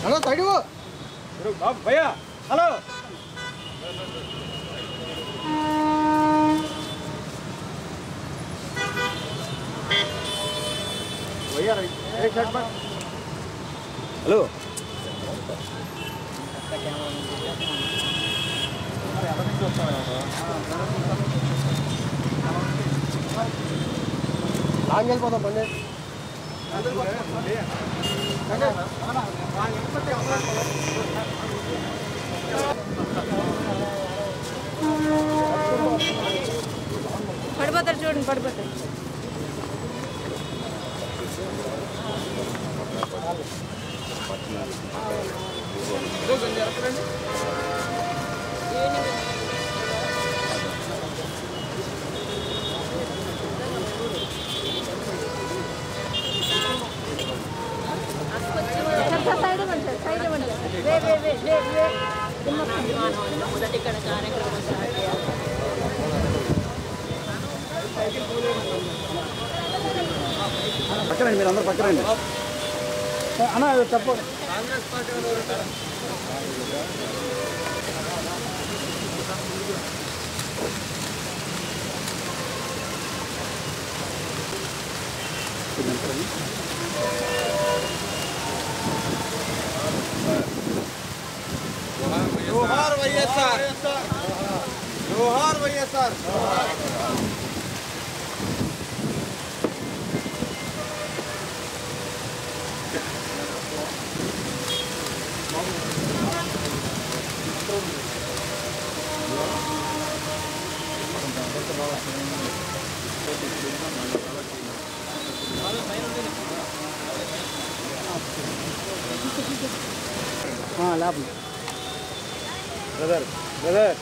Hello తడివు భయ్యా hello hello long వెళ్ళిపోతాం బండి పడిపోతారు చూడండి పడిపోతారు సైడ్ ఇవ్వండి సార్ సైడ్ ఇవ్వండి వే వే వే వే వే మొదటి ఇక్కడ కార్యక్రమం స్టార్ట్ చేయాలి పక్కనండి మీరు అందరు పక్కనండి అన్న చెప్పు జోహార్ వైఎస్ఆర్ జోహార్ వైఎస్ఆర్ లాభం బ్రదర్ బ్రదర్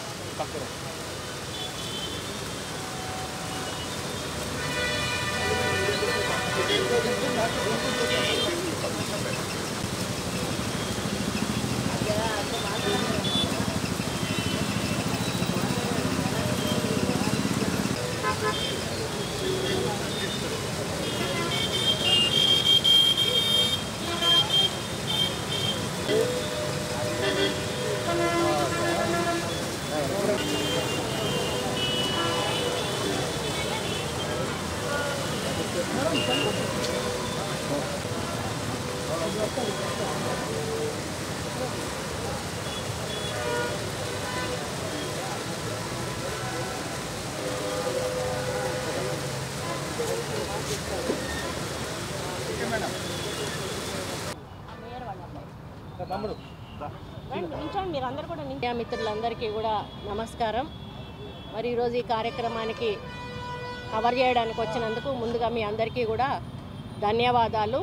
తమ్ముడు రండి, నిల్చోండి మీరు అందరు కూడా మీడియా మిత్రులందరికీ కూడా నమస్కారం మరి ఈరోజు ఈ కార్యక్రమానికి కవర్ చేయడానికి వచ్చినందుకు ముందుగా మీ అందరికీ కూడా ధన్యవాదాలు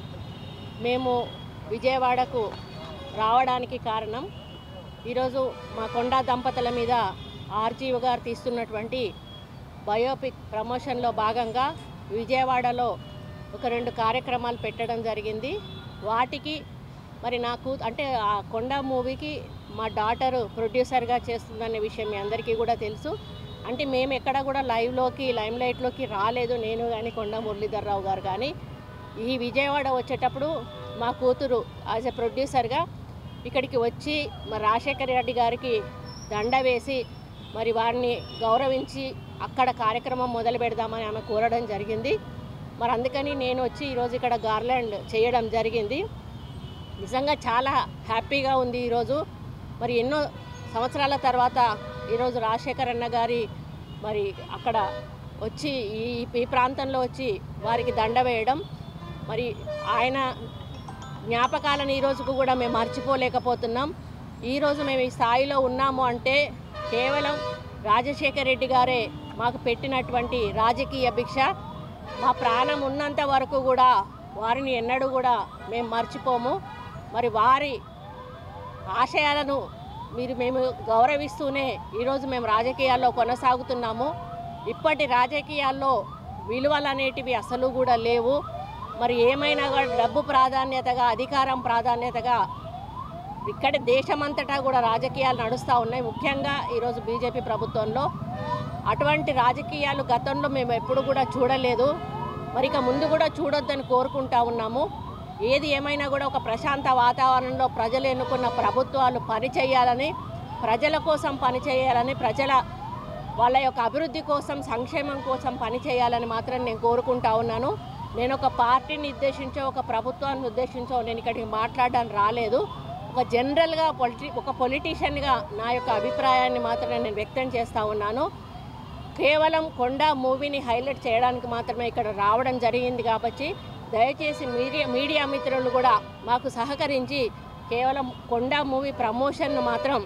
మేము విజయవాడకు రావడానికి కారణం ఈరోజు మా కొండా దంపతుల మీద ఆర్జీవి గారు తీస్తున్నటువంటి బయోపిక్ ప్రమోషన్లో భాగంగా విజయవాడలో ఒక రెండు కార్యక్రమాలు పెట్టడం జరిగింది వాటికి మరి నాకు అంటే ఆ కొండ మూవీకి మా డాటరు ప్రొడ్యూసర్గా చేస్తుందనే విషయం మీ అందరికీ కూడా తెలుసు అంటే మేము ఎక్కడ కూడా లైవ్లోకి లైమ్ లైట్లోకి రాలేదు నేను కానీ కొండ మురళీధర్రావు గారు కానీ ఈ విజయవాడ వచ్చేటప్పుడు మా కూతురు యాజ్ ఎ ప్రొడ్యూసర్గా ఇక్కడికి వచ్చి మరి రాజశేఖర రెడ్డి గారికి దండ వేసి మరి వారిని గౌరవించి అక్కడ కార్యక్రమం మొదలు పెడదామని ఆమె కోరడం జరిగింది మరి అందుకని నేను వచ్చి ఈరోజు ఇక్కడ గార్లాండ్ చేయడం జరిగింది నిజంగా చాలా హ్యాపీగా ఉంది ఈరోజు మరి ఎన్నో సంవత్సరాల తర్వాత ఈరోజు రాజశేఖర్ అన్న గారి మరి అక్కడ వచ్చి ఈ ఈ ప్రాంతంలో వచ్చి వారికి దండ వేయడం మరి ఆయన జ్ఞాపకాలను ఈ రోజుకు కూడా మేము మర్చిపోలేకపోతున్నాం ఈరోజు మేము ఈ స్థాయిలో ఉన్నాము అంటే కేవలం రాజశేఖర రెడ్డి గారే మాకు పెట్టినటువంటి రాజకీయ భిక్ష మా ప్రాణం ఉన్నంత వరకు కూడా వారిని ఎన్నడూ కూడా మేము మర్చిపోము మరి వారి ఆశయాలను మీరు మేము గౌరవిస్తూనే ఈరోజు మేము రాజకీయాల్లో కొనసాగుతున్నాము ఇప్పటి రాజకీయాల్లో విలువలు అనేటివి అసలు కూడా లేవు మరి ఏమైనా కూడా డబ్బు ప్రాధాన్యతగా అధికారం ప్రాధాన్యతగా ఇక్కడ దేశమంతటా కూడా రాజకీయాలు నడుస్తూ ఉన్నాయి ముఖ్యంగా ఈరోజు బీజేపీ ప్రభుత్వంలో అటువంటి రాజకీయాలు గతంలో మేము ఎప్పుడు కూడా చూడలేదు మరి ఇక ముందు కూడా చూడొద్దని కోరుకుంటా ఉన్నాము ఏది ఏమైనా కూడా ఒక ప్రశాంత వాతావరణంలో ప్రజలు ఎన్నుకున్న ప్రభుత్వాలు పనిచేయాలని ప్రజల కోసం పనిచేయాలని ప్రజల వాళ్ళ యొక్క అభివృద్ధి కోసం సంక్షేమం కోసం పనిచేయాలని మాత్రం నేను కోరుకుంటా ఉన్నాను నేను ఒక పార్టీని ఉద్దేశించో ఒక ప్రభుత్వాన్ని ఉద్దేశించో నేను ఇక్కడికి మాట్లాడడానికి రాలేదు ఒక జనరల్గా పొలిటి ఒక పొలిటీషియన్గా నా యొక్క అభిప్రాయాన్ని మాత్రమే నేను వ్యక్తం చేస్తూ ఉన్నాను కేవలం కొండ మూవీని హైలైట్ చేయడానికి మాత్రమే ఇక్కడ రావడం జరిగింది కాబట్టి దయచేసి మీడియా మీడియా మిత్రులు కూడా మాకు సహకరించి కేవలం కొండ మూవీ ప్రమోషన్ను మాత్రం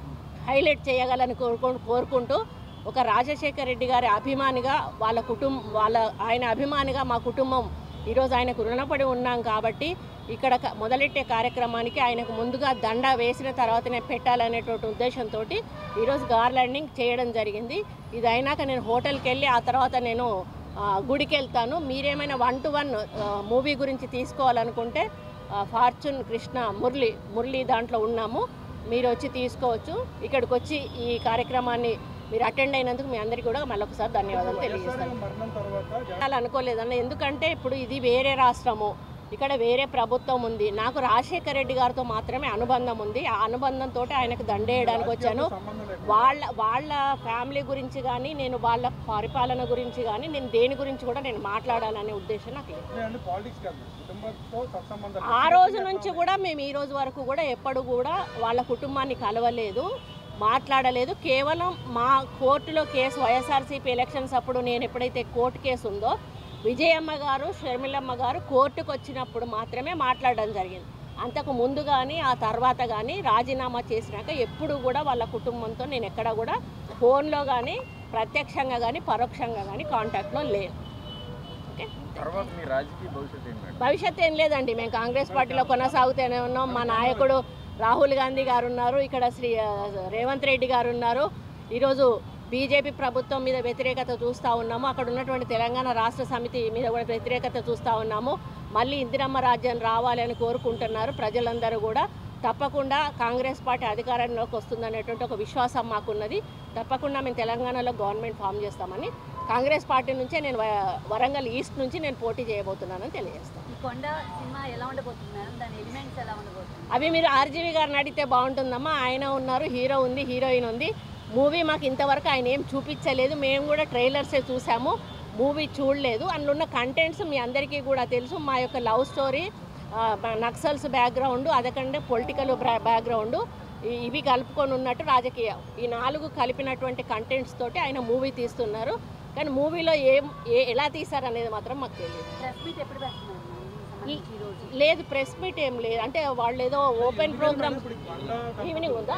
హైలైట్ చేయగలని కోరుకు కోరుకుంటూ ఒక రాజశేఖర్ రెడ్డి గారి అభిమానిగా వాళ్ళ కుటుంబం వాళ్ళ ఆయన అభిమానిగా మా కుటుంబం ఈరోజు ఆయనకు రుణపడి ఉన్నాం కాబట్టి ఇక్కడ క- మొదలెట్టే కార్యక్రమానికి ఆయనకు ముందుగా దండ వేసిన తర్వాతనే పెట్టాలనేటువంటి ఉద్దేశంతో ఈరోజు గార్లాండింగ్ చేయడం జరిగింది ఇది అయినాక నేను హోటల్కి వెళ్ళి ఆ తర్వాత నేను ఆ, గుడికి వెళ్తాను మీరేమైనా వన్ టు వన్ మూవీ గురించి తీసుకోవాలనుకుంటే ఆ, ఫార్చ్యూన్ కృష్ణ మురళి మురళి దాంట్లో ఉన్నాము మీరు వచ్చి తీసుకోవచ్చు ఇక్కడికి వచ్చి ఈ కార్యక్రమాన్ని మీరు అటెండ్ అయినందుకు మీ అందరికీ కూడా మళ్ళొకసారి ధన్యవాదాలు తెలియజేస్తాను మరణం తర్వాత అలా అనుకోలేదన్న ఎందుకంటే ఇప్పుడు ఇది వేరే రాష్ట్రము ఇక్కడ వేరే ప్రభుత్వం ఉంది నాకు రాజశేఖర రెడ్డి గారితో మాత్రమే అనుబంధం ఉంది ఆ అనుబంధంతో ఆయనకు దండేయడానికి వచ్చాను వాళ్ళ వాళ్ళ ఫ్యామిలీ గురించి కానీ నేను వాళ్ళ పరిపాలన గురించి కానీ నేను దేని గురించి కూడా నేను మాట్లాడాలనే ఉద్దేశం నాకు లేదు పాలిటిక్స్ కాదు కుటుంబంతో సత్సంబంధం ఆ రోజు నుంచి కూడా మేము ఈ రోజు వరకు కూడా ఎప్పుడు కూడా వాళ్ళ కుటుంబాన్ని కలవలేదు మాట్లాడలేదు కేవలం మా కోర్టులో కేసు వైఎస్ఆర్సీపీ ఎలక్షన్స్ అప్పుడు నేను ఎప్పుడైతే కోర్టు కేసు ఉందో విజయమ్మ గారు షర్మిలమ్మ గారు కోర్టుకు వచ్చినప్పుడు మాత్రమే మాట్లాడడం జరిగింది అంతకు ముందు కానీ ఆ తర్వాత కానీ రాజీనామా చేసినాక ఎప్పుడు కూడా వాళ్ళ కుటుంబంతో నేను ఎక్కడ కూడా ఫోన్లో కానీ ప్రత్యక్షంగా కానీ పరోక్షంగా కానీ కాంటాక్ట్లో లేను ఓకే తర్వాత మీ రాజకీయ భవిష్యత్తు ఏంటి మేడం భవిష్యత్తు ఏం లేదండి మేము కాంగ్రెస్ పార్టీలో కొనసాగుతూనే ఉన్నాం మా నాయకుడు రాహుల్ గాంధీ గారు ఉన్నారు ఇక్కడ శ్రీ ఆ, రేవంత్ రెడ్డి గారు ఉన్నారు ఈరోజు బీజేపీ ప్రభుత్వం మీద వ్యతిరేకత చూస్తూ ఉన్నాము అక్కడ ఉన్నటువంటి తెలంగాణ రాష్ట్ర సమితి మీద కూడా వ్యతిరేకత చూస్తూ ఉన్నాము మళ్ళీ ఇందిరమ్మ రాజ్యం రావాలి అని కోరుకుంటున్నారు ప్రజలందరూ కూడా తప్పకుండా కాంగ్రెస్ పార్టీ అధికారంలోకి వస్తుందనేటువంటి ఒక విశ్వాసం మాకున్నది తప్పకుండా మేము తెలంగాణలో గవర్నమెంట్ ఫామ్ చేస్తామని కాంగ్రెస్ పార్టీ నుంచే నేను వ- వరంగల్ ఈస్ట్ నుంచి నేను పోటీ చేయబోతున్నానని తెలియజేస్తాను ఈ కొండ సినిమా ఎలా ఉండబోతుంది మేడం దాని ఎలిమెంట్స్ ఎలా ఉండబోతుంది అవి మీరు ఆర్జీవి గారిని అడిగితే బాగుంటుందమ్మా ఆయన ఉన్నారు హీరో ఉంది హీరోయిన్ ఉంది మూవీ మాకు ఇంతవరకు ఆయన ఏం చూపించలేదు మేము కూడా ట్రైలర్సే చూసాము మూవీ చూడలేదు అందులో ఉన్న కంటెంట్స్ మీ అందరికీ కూడా తెలుసు మా యొక్క లవ్ స్టోరీ నక్సల్స్ బ్యాక్గ్రౌండ్ అదకంటే పొలిటికల్ బ్యాక్గ్రౌండ్ ఇవి కలుపుకొని ఉన్నట్టు రాజకీయ ఈ నాలుగు కలిపినటువంటి కంటెంట్స్ తోటి ఆయన మూవీ తీస్తున్నారు కానీ మూవీలో ఏం ఏ ఎలా తీశారనేది మాత్రం మాకు తెలియదు ప్రెస్ మీట్ ఎప్పుడు పెడుతున్నారు మేడం? దీనికి సంబంధించి ఈ రోజు లేదు ప్రెస్ మీట్ ఏం లేదు అంటే వాళ్ళు ఏదో ఓపెన్ ప్రోగ్రామ్ ఈవినింగ్ ఉందా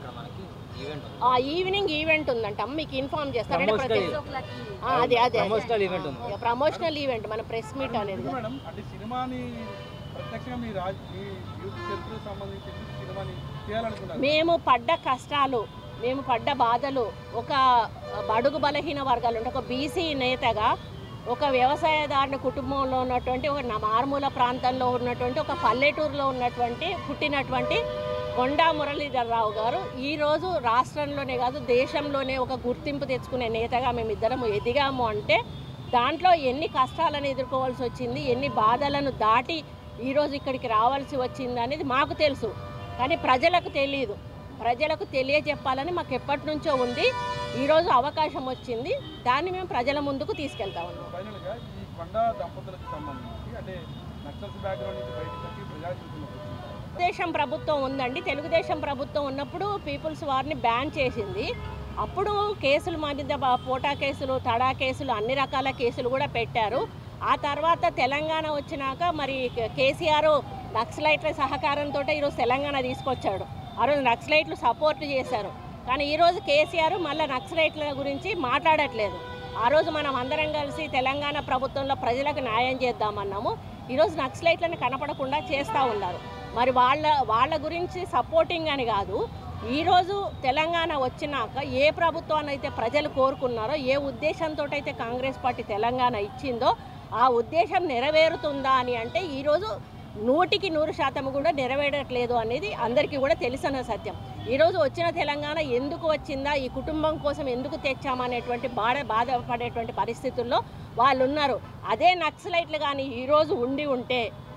ఆ ఈవినింగ్ ఈవెంట్ ఉందంట అమ్మ మీకు ఇన్ఫార్మ్ చేస్తారంటే ప్రతి Six o'clock కి ఆ, అదే అదే ప్రమోషనల్ ఈవెంట్ ఉంది ప్రమోషనల్ ఈవెంట్ మన ప్రెస్ మీట్ అనేది కదా. మేడం అంటే సినిమాని ప్రత్యక్షంగా మీ రాజ్ మీ యూత్ చరిత్రకు సంబంధించి సినిమాని చేయాలనుకున్నారు మేము పడ్డ కష్టాలు మేము పడ్డ బాధలు ఒక బడుగు బలహీన వర్గాలు అంటే ఒక బీసీ నేతగా ఒక వ్యవసాయదారుని కుటుంబంలో ఉన్నటువంటి ఒక నా- మారుమూల ప్రాంతంలో ఉన్నటువంటి ఒక పల్లెటూరులో ఉన్నటువంటి పుట్టినటువంటి కొండా మురళీధరరావు గారు ఈరోజు రాష్ట్రంలోనే కాదు దేశంలోనే ఒక గుర్తింపు తెచ్చుకునే నేతగా మేమిద్దరము ఎదిగాము అంటే దాంట్లో ఎన్ని కష్టాలను ఎదుర్కోవాల్సి వచ్చింది ఎన్ని బాధలను దాటి ఈరోజు ఇక్కడికి రావాల్సి వచ్చింది అనేది మాకు తెలుసు కానీ ప్రజలకు తెలియదు ప్రజలకు తెలియజెప్పాలని మాకు ఎప్పటి నుంచో ఉంది ఈరోజు అవకాశం వచ్చింది దాన్ని మేము ప్రజల ముందుకు తీసుకెళ్తా ఉన్నాం ఫైనల్గా ఈ కొండ దంపతులకు సంబంధించి అంటే నక్సల్స్ బ్యాక్గ్రౌండ్ నుంచి బయటకు వచ్చి ప్రజా జీవితంలోకి వచ్చింది తెలుగుదేశం ప్రభుత్వం ఉందండి తెలుగుదేశం ప్రభుత్వం ఉన్నప్పుడు పీపుల్స్ వారిని బ్యాన్ చేసింది అప్పుడు కేసులు మా మీద బా- పోటా కేసులు తడా కేసులు అన్ని రకాల కేసులు కూడా పెట్టారు ఆ తర్వాత తెలంగాణ వచ్చినాక మరి కే- కేసీఆర్ నక్సలైట్ల సహకారంతో ఈరోజు తెలంగాణ తీసుకొచ్చాడు ఆ రోజు నక్సలైట్లు సపోర్ట్ చేశారు కానీ ఈరోజు కేసీఆర్ మళ్ళీ నక్సలైట్ల గురించి మాట్లాడట్లేదు ఆ రోజు మనం అందరం కలిసి తెలంగాణ ప్రభుత్వంలో ప్రజలకు న్యాయం చేద్దామన్నాము ఈరోజు నక్సలైట్లను కనపడకుండా చేస్తూ ఉన్నారు మరి వాళ్ళ వాళ్ళ గురించి సపోర్టింగ్ అని కాదు ఈరోజు తెలంగాణ వచ్చినాక ఏ ప్రభుత్వాన్ని అయితే ప్రజలు కోరుకున్నారో ఏ ఉద్దేశంతో అయితే కాంగ్రెస్ పార్టీ తెలంగాణ ఇచ్చిందో ఆ ఉద్దేశం నెరవేరుతుందా అని అంటే ఈరోజు నూటికి నూరు శాతం కూడా నెరవేరట్లేదు అనేది అందరికీ కూడా తెలిసిన సత్యం ఈరోజు వచ్చిన తెలంగాణ ఎందుకు వచ్చిందా ఈ కుటుంబం కోసం ఎందుకు తెచ్చామనేటువంటి బాధ బాధపడేటువంటి పరిస్థితుల్లో వాళ్ళు ఉన్నారు అదే నక్సలైట్లు కానీ ఈరోజు ఉండి ఉంటే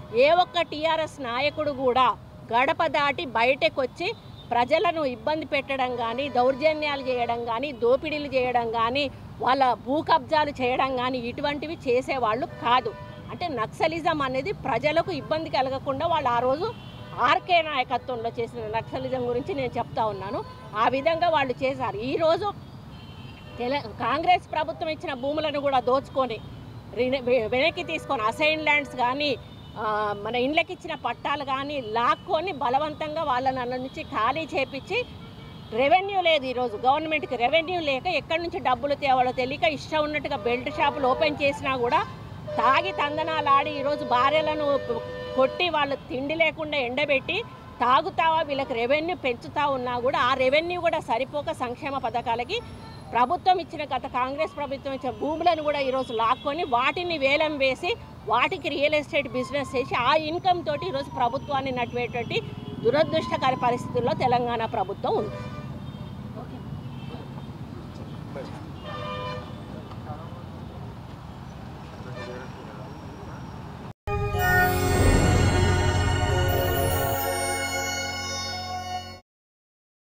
ఏ ఒక్క టీఆర్ఎస్ నాయకుడు కూడా గడప దాటి బయటకు వచ్చి ప్రజలను ఇబ్బంది పెట్టడం కానీ దౌర్జన్యాలు చేయడం కానీ దోపిడీలు చేయడం కానీ వాళ్ళ భూ కబ్జాలు చేయడం కానీ ఇటువంటివి చేసేవాళ్ళు కాదు అంటే నక్సలిజం అనేది ప్రజలకు ఇబ్బంది కలగకుండా వాళ్ళు ఆ రోజు ఆర్కే నాయకత్వంలో చేసిన నక్సలిజం గురించి నేను చెప్తా ఉన్నాను ఆ విధంగా వాళ్ళు చేశారు ఈరోజు తెల కాంగ్రెస్ ప్రభుత్వం ఇచ్చిన భూములను కూడా దోచుకొని రిన- వె- వెనక్కి తీసుకొని అసైన్ ల్యాండ్స్ కానీ ఆ, మన ఇండ్లకి ఇచ్చిన పట్టాలు కానీ లాక్కొని బలవంతంగా వాళ్ళని అన్న నుంచి ఖాళీ చేపించి రెవెన్యూ లేదు ఈరోజు గవర్నమెంట్కి రెవెన్యూ లేక ఎక్కడి నుంచి డబ్బులు తేవాలో తెలియక ఇష్టం ఉన్నట్టుగా బెల్ట్ షాపులు ఓపెన్ చేసినా కూడా తాగి తందనాలు ఆడి ఈరోజు భార్యలను కొట్టి వాళ్ళు తిండి లేకుండా ఎండబెట్టి తాగుతావా వీళ్ళకి రెవెన్యూ పెంచుతా ఉన్నా కూడా ఆ రెవెన్యూ కూడా సరిపోక సంక్షేమ పథకాలకి ప్రభుత్వం ఇచ్చిన గత కాంగ్రెస్ ప్రభుత్వం ఇచ్చిన భూములను కూడా ఈరోజు లాక్కొని వాటిని వేలం వేసి వాటికి రియల్ ఎస్టేట్ బిజినెస్ చేసి ఆ ఇన్కమ్ తోటి ఈరోజు ప్రభుత్వాన్ని నడిపేటువంటి దురదృష్టకర పరిస్థితుల్లో తెలంగాణ ప్రభుత్వం ఉంది